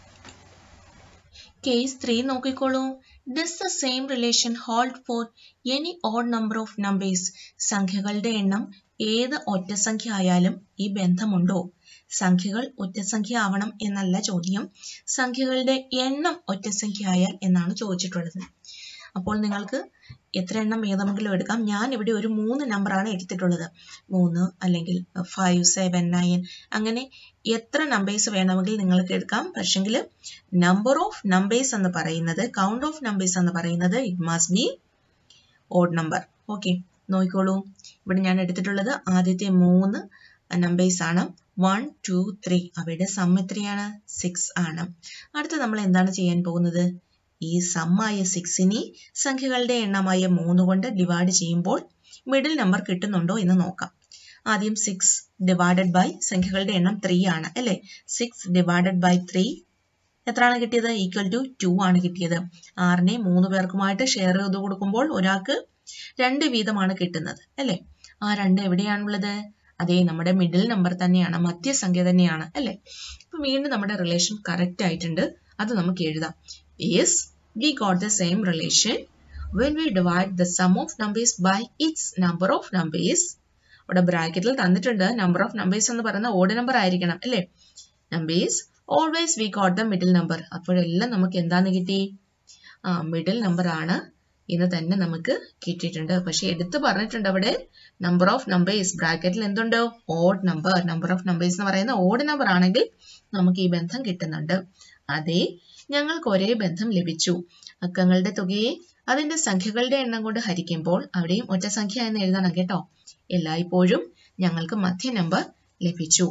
കേസ് ത്രീ നോക്കിക്കോളൂ does the same relation hold for any odd number of numbers സംഖ്യകളുടെ എണ്ണം ഏത് ഒറ്റസംഖ്യ ആയാലും ഈ ബന്ധമുണ്ടോ സംഖ്യകൾ ഒറ്റസംഖ്യ ആവണം എന്നല്ല ചോദ്യം സംഖ്യകളുടെ എണ്ണം ഒറ്റസംഖ്യ ആയാൽ എന്നാണ് ചോദിച്ചിട്ടുള്ളത് അപ്പോൾ നിങ്ങൾക്ക് എത്ര എണ്ണം ഏതെങ്കിലും എടുക്കാം ഞാൻ ഇവിടെ ഒരു മൂന്ന് നമ്പറാണ് എടുത്തിട്ടുള്ളത് മൂന്ന് അല്ലെങ്കിൽ ഫൈവ് സെവൻ നയൻ അങ്ങനെ എത്ര നമ്പേഴ്സ് വേണമെങ്കിൽ നിങ്ങൾക്ക് എടുക്കാം പക്ഷെങ്കിൽ നമ്പർ ഓഫ് നമ്പേഴ്സ് എന്ന് പറയുന്നത് കൗണ്ട് ഓഫ് നമ്പേഴ്സ് എന്ന് പറയുന്നത് it must be odd number okay നോക്കിക്കോളൂ ഇവിടെ ഞാൻ എടുത്തിട്ടുള്ളത് ആദ്യത്തെ മൂന്ന് നമ്പേഴ്സ് ആണ് വൺ ടു ത്രീ അവയുടെ സം എത്രയാണ് സിക്സ് ആണ് അടുത്ത നമ്മൾ എന്താണ് ചെയ്യാൻ പോകുന്നത് ഈ സമ്മായ സിക്സിനെ സംഖ്യകളുടെ എണ്ണമായ മൂന്ന് കൊണ്ട് ഡിവൈഡ് ചെയ്യുമ്പോൾ മിഡിൽ നമ്പർ കിട്ടുന്നുണ്ടോ എന്ന് നോക്കാം ആദ്യം സിക്സ് ഡിവൈഡഡ് ബൈ സംഖ്യകളുടെ എണ്ണം ത്രീ ആണ് അല്ലേ സിക്സ് ഡിവൈഡഡ് ബൈ ത്രീ എത്രയാണ് കിട്ടിയത് ഈക്വൽ ടു ടു ആണ് കിട്ടിയത് ആറിനെ മൂന്ന് പേർക്കുമായിട്ട് ഷെയർ ചെയ്ത് കൊടുക്കുമ്പോൾ ഒരാൾക്ക് രണ്ട് വീതമാണ് കിട്ടുന്നത് അല്ലേ ആ രണ്ട് എവിടെയാണുള്ളത് അതേ നമ്മുടെ മിഡിൽ നമ്പർ തന്നെയാണ് മധ്യസംഖ്യ തന്നെയാണ് അല്ലേ അപ്പൊ വീണ്ടും നമ്മുടെ റിലേഷൻ കറക്റ്റ് ആയിട്ടുണ്ട് അത് നമുക്ക് എഴുതാം yes we got the same relation when we divide the sum of numbers by its number of numbers ഇവിടെ ബ്രാക്കറ്റിൽ തന്നിട്ടുണ്ട് നമ്പർ ഓഫ് നമ്പേഴ്സ് എന്ന് പറയുന്ന ഓഡ് നമ്പർ ആയിരിക്കണം അല്ലേ numbers always we got the middle number അപ്പോഴെല്ലാം നമുക്ക് എന്താണ് കിട്ടി ആ മിഡിൽ നമ്പർ ആണ് എന്ന് തന്നെ നമുക്ക് കിട്ടിയിട്ടുണ്ട് പക്ഷെ എടുത്തു പറഞ്ഞിട്ടുണ്ട് അവിടെ നമ്പർ ഓഫ് നമ്പേഴ്സ് ബ്രാക്കറ്റിൽ എന്തുണ്ട് odd number number of numbers എന്ന് പറയുന്ന ഓഡ് നമ്പർ ആണെങ്കിൽ നമുക്ക് ഈ ബന്ധം കിട്ടുന്നുണ്ട് അതെ ഞങ്ങൾക്ക് ഒരേ ബന്ധം ലഭിച്ചു അക്കങ്ങളുടെ തുകയെ അതിന്റെ സംഖ്യകളുടെ എണ്ണം കൊണ്ട് ഹരിക്കുമ്പോൾ അവിടെയും ഒറ്റ സംഖ്യ എന്ന് എഴുതണം കേട്ടോ എല്ലായ്പ്പോഴും ഞങ്ങൾക്ക് മധ്യ നമ്പർ ലഭിച്ചു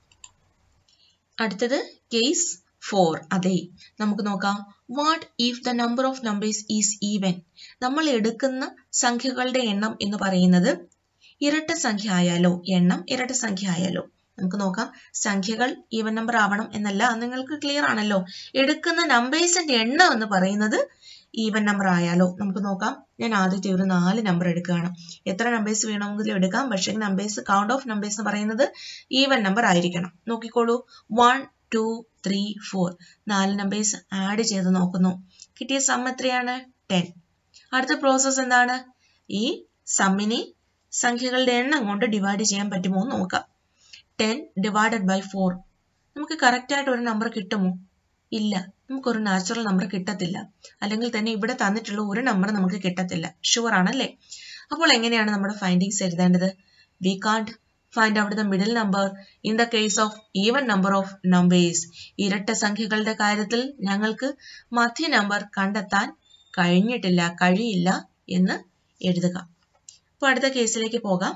അടുത്തത് കേസ് ഫോർ അതെ നമുക്ക് നോക്കാം what if the number of numbers is even നമ്മൾ എടുക്കുന്ന സംഖ്യകളുടെ എണ്ണം എന്ന് പറയുന്നത് ഇരട്ട സംഖ്യ ആയാലോ എണ്ണം ഇരട്ട സംഖ്യ ആയാലോ നമുക്ക് നോക്കാം സംഖ്യകൾ ഈവൻ നമ്പർ ആവണം എന്നല്ല നിങ്ങൾക്ക് ക്ലിയർ ആണല്ലോ എടുക്കുന്ന നമ്പേഴ്സിന്റെ എണ്ണം എന്ന് പറയുന്നത് ഈവൻ നമ്പർ ആയാലോ നമുക്ക് നോക്കാം ഞാൻ ആദ്യത്തെ ഒരു നാല് നമ്പർ എടുക്കുകയാണ് എത്ര നമ്പേഴ്സ് വേണമെങ്കിലും എടുക്കാം പക്ഷേ നമ്പേഴ്സ് കൗണ്ട് ഓഫ് നമ്പേഴ്സ് എന്ന് പറയുന്നത് ഈവൻ നമ്പർ ആയിരിക്കണം നോക്കിക്കോളൂ വൺ ടു ത്രീ ഫോർ നാല് നമ്പേഴ്സ് ആഡ് ചെയ്ത് നോക്കുന്നു കിട്ടിയ സം എത്രയാണ് ടെൻ അടുത്ത പ്രോസസ്സ് എന്താണ് ഈ സമ്മിനെ സംഖ്യകളുടെ എണ്ണം കൊണ്ട് ഡിവൈഡ് ചെയ്യാൻ പറ്റുമോ എന്ന് നോക്കാം ടെൻ ഡിവൈഡഡ് ബൈ ഫോർ നമുക്ക് കറക്റ്റ് ആയിട്ട് ഒരു നമ്പർ കിട്ടുമോ ഇല്ല നമുക്കൊരു നാച്ചുറൽ നമ്പർ കിട്ടത്തില്ല അല്ലെങ്കിൽ തന്നെ ഇവിടെ തന്നിട്ടുള്ള ഒരു നമ്പർ നമുക്ക് കിട്ടത്തില്ല ഷുവർ ആണല്ലേ അപ്പോൾ എങ്ങനെയാണ് നമ്മുടെ ഫൈൻഡിങ്സ് എഴുതേണ്ടത് we can't find out the middle number in the case of even number of numbers ഇരട്ട സംഖ്യകളുടെ കാര്യത്തിൽ ഞങ്ങൾക്ക് മധ്യ നമ്പർ കണ്ടെത്താൻ കഴിഞ്ഞിട്ടില്ല കഴിയില്ല എന്ന് എഴുതുക അപ്പോൾ അടുത്ത കേസിലേക്ക് പോകാം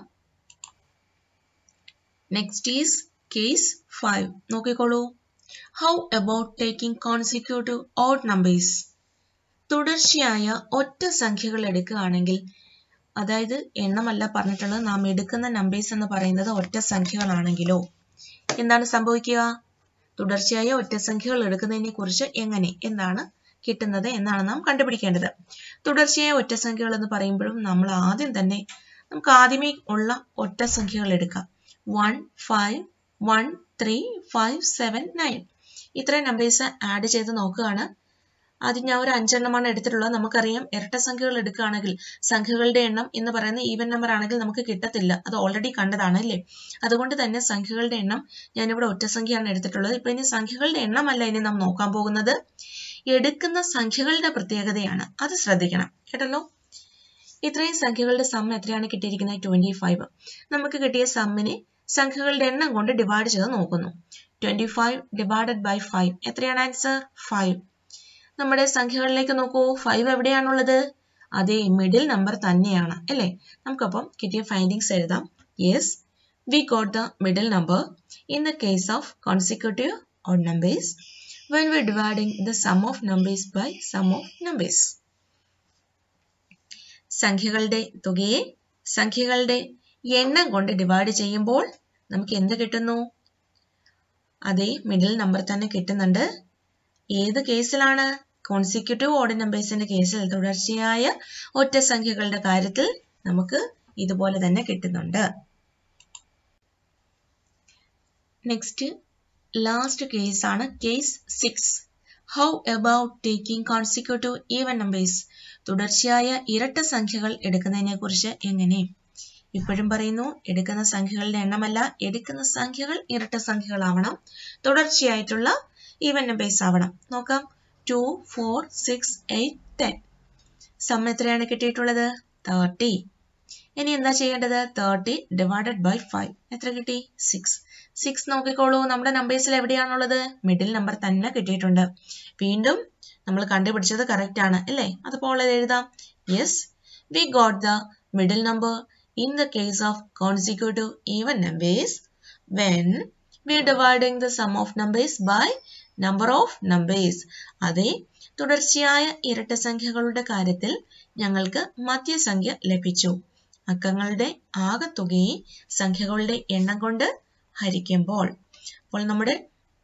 നെക്സ്റ്റ് ഈസ് കേസ് ഫൈവ് നോക്കിക്കോളൂ how about taking consecutive odd numbers തുടർച്ചയായ ഒറ്റ സംഖ്യകൾ എടുക്കുകയാണെങ്കിൽ അതായത് എണ്ണമല്ല പറഞ്ഞിട്ടുള്ളത് നാം എടുക്കുന്ന നമ്പേഴ്സ് എന്ന് പറയുന്നത് ഒറ്റ സംഖ്യകളാണെങ്കിലോ എന്താണ് സംഭവിക്കുക തുടർച്ചയായ ഒറ്റ സംഖ്യകൾ എടുക്കുന്നതിനെ കുറിച്ച് എങ്ങനെ എന്താണ് കിട്ടുന്നത് എന്നാണ് നാം കണ്ടുപിടിക്കേണ്ടത് തുടർച്ചയായ ഒറ്റ സംഖ്യകൾ എന്ന് പറയുമ്പോഴും നമ്മൾ ആദ്യം തന്നെ നമുക്ക് ആദ്യമേ ഉള്ള ഒറ്റ സംഖ്യകൾ എടുക്കാം one five one three five seven nine ഇത്രയും നമ്പേഴ്സ് ആഡ് ചെയ്ത് നോക്കുകയാണ് ആദ്യം ഞാൻ ഒരു അഞ്ചെണ്ണമാണ് എടുത്തിട്ടുള്ളത് നമുക്കറിയാം ഇരട്ട സംഖ്യകൾ എടുക്കുകയാണെങ്കിൽ സംഖ്യകളുടെ എണ്ണം എന്ന് പറയുന്ന ഈവൻ നമ്പർ ആണെങ്കിൽ നമുക്ക് കിട്ടത്തില്ല അത് ഓൾറെഡി കണ്ടതാണ് അല്ലേ അതുകൊണ്ട് തന്നെ സംഖ്യകളുടെ എണ്ണം ഞാനിവിടെ ഒറ്റ സംഖ്യയാണ് എടുത്തിട്ടുള്ളത് ഇപ്പൊ ഇനി സംഖ്യകളുടെ എണ്ണമല്ല ഇനി നാം നോക്കാൻ പോകുന്നത് എടുക്കുന്ന സംഖ്യകളുടെ പ്രത്യേകതയാണ് അത് ശ്രദ്ധിക്കണം കേട്ടല്ലോ ഇത്രയും സംഖ്യകളുടെ സം എത്രയാണ് കിട്ടിയിരിക്കുന്നത് ട്വന്റി ഫൈവ് നമുക്ക് കിട്ടിയ സമ്മിനെ സംഖ്യകളുടെ എണ്ണം കൊണ്ട് ഡിവൈഡ് ചെയ്ത് നോക്കുന്നു twenty five divided by five എത്രയാണ് ആൻസർ ഫൈവ് നമ്മുടെ സംഖ്യകളിലേക്ക് നോക്കൂ ഫൈവ് എവിടെയാണുള്ളത് അതേ മിഡിൽ നമ്പർ തന്നെയാണ് അല്ലേ നമുക്കപ്പം കിട്ടിയ ഫൈൻഡിങ്സ് എഴുതാം yes we got the middle number in the case of consecutive odd numbers when we're dividing the sum of numbers by sum of numbers. സംഖ്യകളുടെ തുകയെ സംഖ്യകളുടെ എണ്ണം കൊണ്ട് ഡിവൈഡ് ചെയ്യുമ്പോൾ നമുക്ക് എന്ത് കിട്ടുന്നു അതേ മിഡിൽ നമ്പർ തന്നെ കിട്ടുന്നുണ്ട് ഏത് കേസിലാണ് കോൺസിക്യൂട്ടീവ് ഓഡ് നമ്പേഴ്സിന്റെ കേസിൽ തുടർച്ചയായ ഒറ്റ സംഖ്യകളുടെ കാര്യത്തിൽ നമുക്ക് ഇതുപോലെ തന്നെ കിട്ടുന്നുണ്ട് നെക്സ്റ്റ് ലാസ്റ്റ് കേസ് ആണ് case six how about taking consecutive even numbers തുടർച്ചയായ ഇരട്ട സംഖ്യകൾ എടുക്കുന്നതിനെ കുറിച്ച് എങ്ങനെ ഇപ്പോഴും പറയുന്നു എടുക്കുന്ന സംഖ്യകളുടെ എണ്ണമല്ല എടുക്കുന്ന സംഖ്യകൾ ഇരട്ട സംഖ്യകളാവണം തുടർച്ചയായിട്ടുള്ള ഈവൻ നമ്പേഴ്സ് ആവണം നോക്കാം two four six eight ten sum എത്രയാണ് കിട്ടിയിട്ടുള്ളത് തേർട്ടി ഇനി എന്താ ചെയ്യേണ്ടത് തേർട്ടി ഡിവൈഡഡ് ബൈ ഫൈവ് എത്ര കിട്ടി സിക്സ് സിക്സ് നോക്കിക്കോളൂ നമ്മുടെ നമ്പേഴ്സിൽ എവിടെയാണുള്ളത് മിഡിൽ നമ്പർ തന്നെ കിട്ടിയിട്ടുണ്ട് വീണ്ടും നമ്മൾ കണ്ടുപിടിച്ചത് കറക്റ്റ് ആണ് അല്ലേ അതുപോലെ എഴുതാം yes we got the middle number in the case of consecutive even numbers when we dividing the sum of numbers by number of numbers അതേ തുടർച്ചയായ ഇരട്ട സംഖ്യകളുടെ കാര്യത്തിൽ ഞങ്ങൾക്ക് മധ്യസംഖ്യ ലഭിച്ചു അക്കങ്ങളുടെ ആകെത്തുകയെ സംഖ്യകളുടെ എണ്ണം കൊണ്ട് ഹരിക്കുമ്പോൾ അപ്പോൾ നമ്മുടെ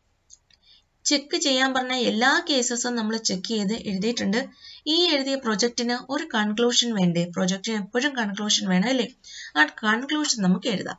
ചെക്ക് ചെയ്യാൻ പറഞ്ഞ എല്ലാ കേസസും നമ്മൾ ചെക്ക് ചെയ്ത് എഴുതിയിട്ടുണ്ട് ഈ എഴുതിയ പ്രൊജക്റ്റിന് ഒരു കൺക്ലൂഷൻ വേണ്ടേ പ്രൊജക്റ്റിന് എപ്പോഴും കൺക്ലൂഷൻ വേണം അല്ലേ ആ കൺക്ലൂഷൻ നമുക്ക് എഴുതാം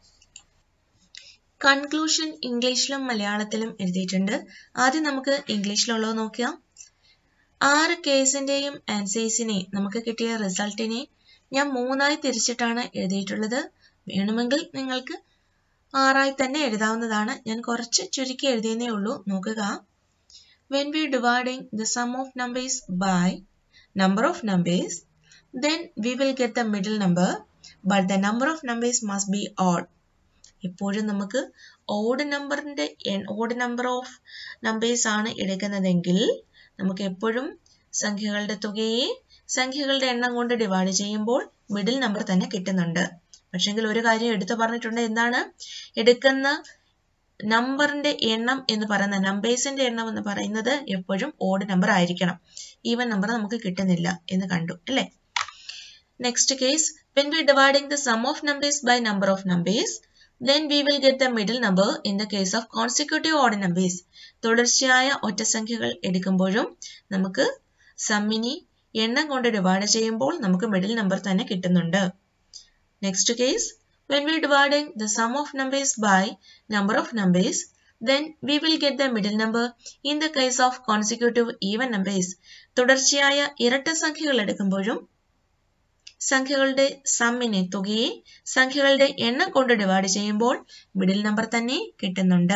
കൺക്ലൂഷൻ ഇംഗ്ലീഷിലും മലയാളത്തിലും എഴുതിയിട്ടുണ്ട് ആദ്യം നമുക്ക് ഇംഗ്ലീഷിലുള്ളത് നോക്കാം ആറ് കേസിന്റെയും ആൻസേഴ്സിനെ നമുക്ക് കിട്ടിയ റിസൾട്ടിനെ ഞാൻ മൂന്നായി തിരിച്ചിട്ടാണ് എഴുതിയിട്ടുള്ളത് വേണമെങ്കിൽ നിങ്ങൾക്ക് ആറായി തന്നെ എഴുതാവുന്നതാണ് ഞാൻ കുറച്ച് ചുരുക്കി എഴുതിയെന്നേ ഉള്ളൂ നോക്കുക when we dividing the sum of numbers by number of numbers then we will get the middle number but the number of numbers must be odd എപ്പോഴും നമുക്ക് ഓഡ് നമ്പറിന്റെ ഓഡ് നമ്പർ ഓഫ് നമ്പേഴ്സ് ആണ് എടുക്കുന്നതെങ്കിൽ നമുക്ക് എപ്പോഴും സംഖ്യകളുടെ തുകയെ സംഖ്യകളുടെ എണ്ണം കൊണ്ട് ഡിവൈഡ് ചെയ്യുമ്പോൾ മിഡിൽ നമ്പർ തന്നെ കിട്ടുന്നുണ്ട് പക്ഷെങ്കിൽ ഒരു കാര്യം എടുത്തു പറഞ്ഞിട്ടുണ്ട് എന്താണ് എടുക്കുന്ന നമ്പറിന്റെ എണ്ണം എന്ന് പറയുന്ന നമ്പേഴ്സിന്റെ എണ്ണം എന്ന് പറയുന്നത് എപ്പോഴും ഓഡ് നമ്പർ ആയിരിക്കണം ഈവൻ നമ്പർ നമുക്ക് കിട്ടുന്നില്ല എന്ന് കണ്ടു അല്ലേ next case when we dividing the sum of numbers by number of numbers then we will get the middle number in the case of consecutive odd numbers തുടർച്ചയായ ഒറ്റസംഖ്യകൾ എടുക്കുമ്പോഴും നമുക്ക് സമ്മിനി എണ്ണം കൊണ്ട് ഡിവൈഡ് ചെയ്യുമ്പോൾ നമുക്ക് മിഡിൽ നമ്പർ തന്നെ കിട്ടുന്നുണ്ട് next case when we dividing the sum of numbers by number of numbers then we will get the middle number in the case of consecutive even numbers തുടർച്ചയായ ഇരട്ട സംഖ്യകൾ എടുക്കുമ്പോഴും സംഖ്യകളുടെ സമ്മിനെ തുകയെ സംഖ്യകളുടെ എണ്ണം കൊണ്ട് ഡിവൈഡ് ചെയ്യുമ്പോൾ മിഡിൽ നമ്പർ തന്നെ കിട്ടുന്നുണ്ട്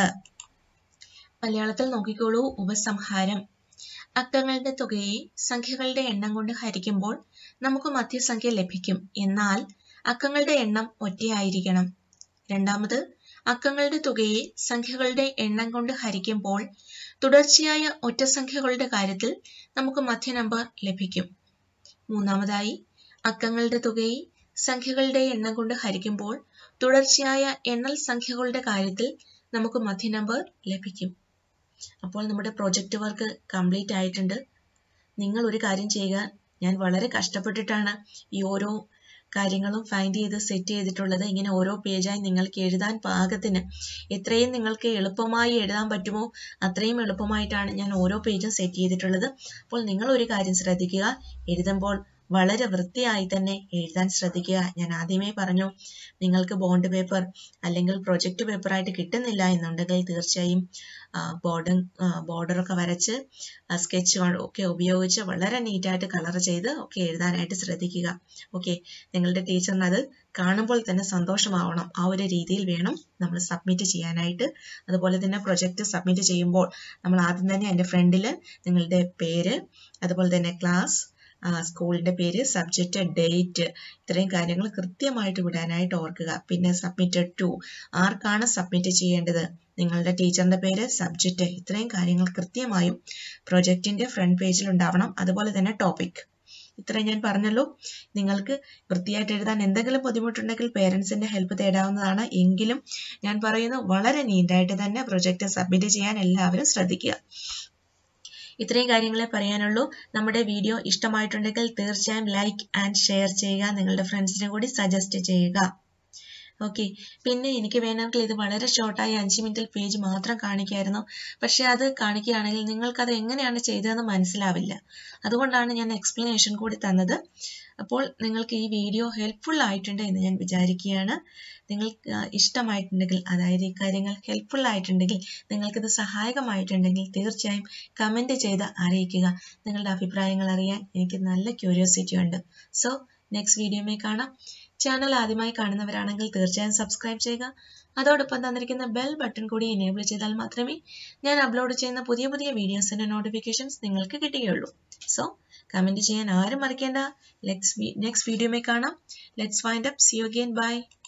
മലയാളത്തിൽ നോക്കിക്കോളൂ ഉപസംഹാരം അക്കങ്ങളുടെ തുകയെ സംഖ്യകളുടെ എണ്ണം കൊണ്ട് ഹരിക്കുമ്പോൾ നമുക്ക് മധ്യസംഖ്യ ലഭിക്കും എന്നാൽ അക്കങ്ങളുടെ എണ്ണം ഒറ്റയായിരിക്കണം രണ്ടാമത് അക്കങ്ങളുടെ തുകയെ സംഖ്യകളുടെ എണ്ണം കൊണ്ട് ഹരിക്കുമ്പോൾ തുടർച്ചയായ ഒറ്റസംഖ്യകളുടെ കാര്യത്തിൽ നമുക്ക് മധ്യ നമ്പർ ലഭിക്കും മൂന്നാമതായി അക്കങ്ങളുടെ തുകയെ സംഖ്യകളുടെ എണ്ണം കൊണ്ട് ഹരിക്കുമ്പോൾ തുടർച്ചയായ എണ്ണൽ സംഖ്യകളുടെ കാര്യത്തിൽ നമുക്ക് മധ്യ നമ്പർ ലഭിക്കും അപ്പോൾ നമ്മുടെ പ്രൊജക്റ്റ് വർക്ക് കംപ്ലീറ്റ് ആയിട്ടുണ്ട് നിങ്ങൾ ഒരു കാര്യം ചെയ്യുക ഞാൻ വളരെ കഷ്ടപ്പെട്ടിട്ടാണ് ഈ ഓരോ കാര്യങ്ങളും ഫൈൻഡ് ചെയ്ത് സെറ്റ് ചെയ്തിട്ടുള്ളത് ഇങ്ങനെ ഓരോ പേജായി നിങ്ങൾക്ക് എഴുതാൻ പാകത്തിന് എത്രയും നിങ്ങൾക്ക് എളുപ്പമായി എഴുതാൻ പറ്റുമോ അത്രയും എളുപ്പമായിട്ടാണ് ഞാൻ ഓരോ പേജും സെറ്റ് ചെയ്തിട്ടുള്ളത് അപ്പോൾ നിങ്ങൾ ഒരു കാര്യം ശ്രദ്ധിക്കുക എഴുതുമ്പോൾ വളരെ വൃത്തിയായി തന്നെ എഴുതാൻ ശ്രദ്ധിക്കുക ഞാൻ ആദ്യമേ പറഞ്ഞു നിങ്ങൾക്ക് ബോണ്ട് പേപ്പർ അല്ലെങ്കിൽ പ്രൊജക്റ്റ് പേപ്പറായിട്ട് കിട്ടുന്നില്ല എന്നുണ്ടെങ്കിൽ തീർച്ചയായും ബോർഡർ ബോർഡറൊക്കെ വരച്ച് സ്കെച്ച് ഒക്കെ ഉപയോഗിച്ച് വളരെ നീറ്റായിട്ട് കളർ ചെയ്ത് ഒക്കെ എഴുതാനായിട്ട് ശ്രദ്ധിക്കുക ഓക്കെ നിങ്ങളുടെ ടീച്ചറിന് അത് കാണുമ്പോൾ തന്നെ സന്തോഷമാവണം ആ ഒരു രീതിയിൽ വേണം നമ്മൾ സബ്മിറ്റ് ചെയ്യാനായിട്ട് അതുപോലെ തന്നെ പ്രൊജക്റ്റ് സബ്മിറ്റ് ചെയ്യുമ്പോൾ നമ്മൾ ആദ്യം തന്നെ എൻ്റെ ഫ്രണ്ടിൽ നിങ്ങളുടെ പേര് അതുപോലെ തന്നെ ക്ലാസ് സ്കൂളിന്റെ പേര് സബ്ജക്റ്റ് ഡേറ്റ് ഇത്രയും കാര്യങ്ങൾ കൃത്യമായിട്ട് വിടാനായിട്ട് ഓർക്കുക പിന്നെ സബ്മിറ്റഡ് ടു ആർക്കാണ് സബ്മിറ്റ് ചെയ്യേണ്ടത് നിങ്ങളുടെ ടീച്ചറിന്റെ പേര് സബ്ജക്റ്റ് ഇത്രയും കാര്യങ്ങൾ കൃത്യമായും പ്രൊജക്റ്റിന്റെ ഫ്രണ്ട് പേജിൽ ഉണ്ടാവണം അതുപോലെ തന്നെ ടോപ്പിക് ഇത്രയും ഞാൻ പറഞ്ഞല്ലോ നിങ്ങൾക്ക് വൃത്തിയായിട്ട് എഴുതാൻ എന്തെങ്കിലും ബുദ്ധിമുട്ടുണ്ടെങ്കിൽ പേരൻസിന്റെ ഹെൽപ്പ് തേടാവുന്നതാണ് എങ്കിലും ഞാൻ പറയുന്നു വളരെ നീറ്റായിട്ട് തന്നെ പ്രൊജക്റ്റ് സബ്മിറ്റ് ചെയ്യാൻ എല്ലാവരും ശ്രദ്ധിക്കുക ഇത്രയും കാര്യങ്ങളെ പറയാനുള്ളൂ നമ്മുടെ വീഡിയോ ഇഷ്ടമായിട്ടുണ്ടെങ്കിൽ തീർച്ചയായും ലൈക്ക് ആൻഡ് ഷെയർ ചെയ്യുക നിങ്ങളുടെ ഫ്രണ്ട്സിനും കൂടി സജസ്റ്റ് ചെയ്യുക ഓക്കെ പിന്നെ എനിക്ക് വേണമെങ്കിൽ ഇത് വളരെ ഷോർട്ടായി അഞ്ച് മിനിറ്റിൽ പേജ് മാത്രം കാണിക്കായിരുന്നു പക്ഷെ അത് കാണിക്കുകയാണെങ്കിൽ നിങ്ങൾക്ക് അത് എങ്ങനെയാണ് ചെയ്തതെന്ന് മനസ്സിലാവില്ല അതുകൊണ്ടാണ് ഞാൻ എക്സ്പ്ലനേഷൻ കൂടി തന്നത് അപ്പോൾ നിങ്ങൾക്ക് ഈ വീഡിയോ ഹെൽപ്ഫുൾ ആയിട്ടുണ്ട് എന്ന് ഞാൻ വിചാരിക്കുകയാണ് നിങ്ങൾക്ക് ഇഷ്ടമായിട്ടുണ്ടെങ്കിൽ അതായത് ഈ കാര്യങ്ങൾ ഹെൽപ്ഫുൾ ആയിട്ടുണ്ടെങ്കിൽ നിങ്ങൾക്കിത് സഹായകമായിട്ടുണ്ടെങ്കിൽ തീർച്ചയായും കമൻറ്റ് ചെയ്ത് അറിയിക്കുക നിങ്ങളുടെ അഭിപ്രായങ്ങൾ അറിയാൻ എനിക്ക് നല്ല ക്യൂരിയോസിറ്റി ഉണ്ട് സോ നെക്സ്റ്റ് വീഡിയോയിൽ കാണാം ചാനൽ ആദ്യമായി കാണുന്നവരാണെങ്കിൽ തീർച്ചയായും സബ്സ്ക്രൈബ് ചെയ്യുക അതോടൊപ്പം തന്നിരിക്കുന്ന ബെൽ ബട്ടൺ കൂടി എനേബിൾ ചെയ്താൽ മാത്രമേ ഞാൻ അപ്ലോഡ് ചെയ്യുന്ന പുതിയ പുതിയ വീഡിയോസിന്റെ നോട്ടിഫിക്കേഷൻസ് നിങ്ങൾക്ക് കിട്ടുകയുള്ളൂ സോ കമന്റ് ചെയ്യാൻ ആരും മറക്കേണ്ട നെക്സ്റ്റ് നെക്സ്റ്റ് വീഡിയോയിൽ കാണാം let's find up see you again by